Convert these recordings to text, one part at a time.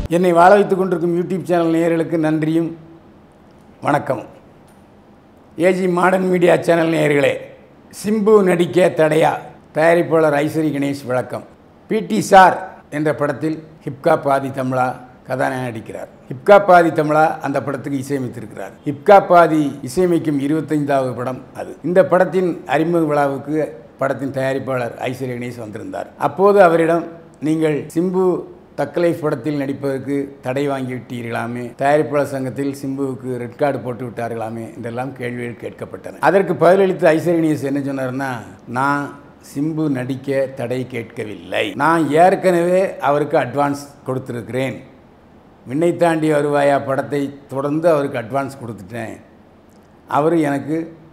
என்னை வாழ வைத்துக் கொண்டிருக்கும் யூடியூப் சேனல் நேயர்களுக்கு நன்றியும் வணக்கமும் ஏஜி மாடர்ன் மீடியா சேனல் நேயர்களே சிம்பு நடிக்க தடையா தயாரிப்பாளர் ஐஸ்வரி கணேஷ் விளக்கம் பிடி சார் என்ற படத்தில் ஹிப்காப் ஆதி தமிழா கதாநாயகன் நடிக்கிறார் ஹிப்காப் ஆதி தமிழா அந்த படத்துக்கு இசையமைத்திருக்கிறார் ஹிப்காப் ஆதி இசையமைக்கும் இருபத்தைந்தாவது படம் அது இந்த படத்தின் அறிமுக விழாவுக்கு படத்தின் தயாரிப்பாளர் ஐஸ்வர்ய கணேஷ் வந்திருந்தார் அப்போது அவரிடம் நீங்கள் சிம்பு தக்கலைஃப் படத்தில் நடிப்பதற்கு தடை வாங்கி விட்டீர்களாமே தயாரிப்பாளர் சங்கத்தில் சிம்புவுக்கு ரெட் கார்டு போட்டு விட்டார்களாமே என்றெல்லாம் கேள்விகள் கேட்கப்பட்டன அதற்கு பதிலளித்த ஐஸ்வர்ய கணேஷ் என்ன சொன்னார்னா நான் சிம்பு நடிக்க தடை கேட்கவில்லை நான் ஏற்கனவே அவருக்கு அட்வான்ஸ் கொடுத்துருக்கிறேன் விண்ணை தாண்டி வருவாயா படத்தை தொடர்ந்து அவருக்கு அட்வான்ஸ் கொடுத்துட்டேன் அவர் எனக்கு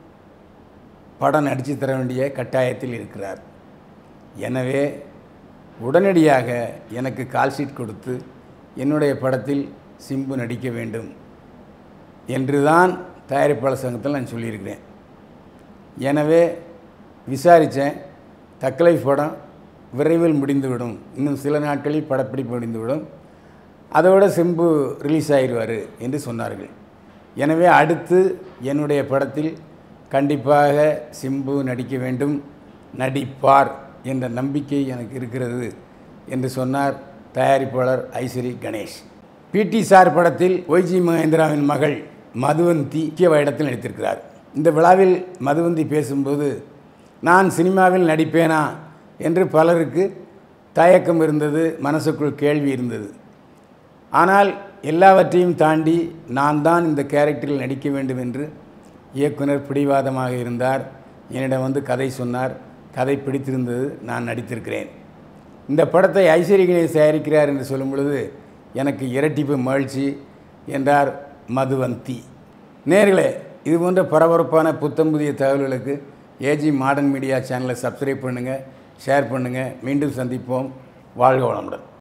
படம் நடித்து தர வேண்டிய கட்டாயத்தில் இருக்கிறார் எனவே உடனடியாக எனக்கு கால் ஷீட் கொடுத்து என்னுடைய படத்தில் சிம்பு நடிக்க வேண்டும் என்று தான் தயாரிப்பாளர் சங்கத்தில் நான் சொல்லியிருக்கிறேன் எனவே விசாரித்தேன் தக்கலை படம் விரைவில் முடிந்துவிடும் இன்னும் சில நாட்களில் படப்பிடிப்பு முடிந்துவிடும் அதோட சிம்பு ரிலீஸ் ஆகிடுவார் என்று சொன்னார்கள் எனவே அடுத்து என்னுடைய படத்தில் கண்டிப்பாக சிம்பு நடிக்க வேண்டும் நடிப்பார் என்ற நம்பிக்கை எனக்கு இருக்கிறது என்று சொன்னார் தயாரிப்பாளர் ஐஸ்வரி கணேஷ் பிடி சார் படத்தில் ஒய்ஜி மகேந்திராவின் மகள் மதுவந்தி முக்கிய வேடத்தில் நடித்திருக்கிறார் இந்த விழாவில் மதுவந்தி பேசும்போது நான் சினிமாவில் நடிப்பேனா என்று பலருக்கு தயக்கம் இருந்தது மனசுக்குள் கேள்வி இருந்தது ஆனால் எல்லாவற்றையும் தாண்டி நான் தான் இந்த கேரக்டரில் நடிக்க வேண்டும் என்று இயக்குனர் பிடிவாதமாக இருந்தார் என்னிடம் வந்து கதை சொன்னார் கதை பிடித்திருந்தது நான் நடித்திருக்கிறேன் இந்த படத்தை ஐஸ்வர்ய கணேஷ் தயாரிக்கிறார் என்று சொல்லும் பொழுது எனக்கு இரட்டிப்பு மகிழ்ச்சி என்றார் மதுவந்தி நேர்களே இது போன்ற பரபரப்பான புத்தம் புதிய தகவல்களுக்கு ஏஜி மாடர்ன் மீடியா சேனலை சப்ஸ்கிரைப் பண்ணுங்கள் ஷேர் பண்ணுங்கள் மீண்டும் சந்திப்போம் வாழ்க வளமுடன்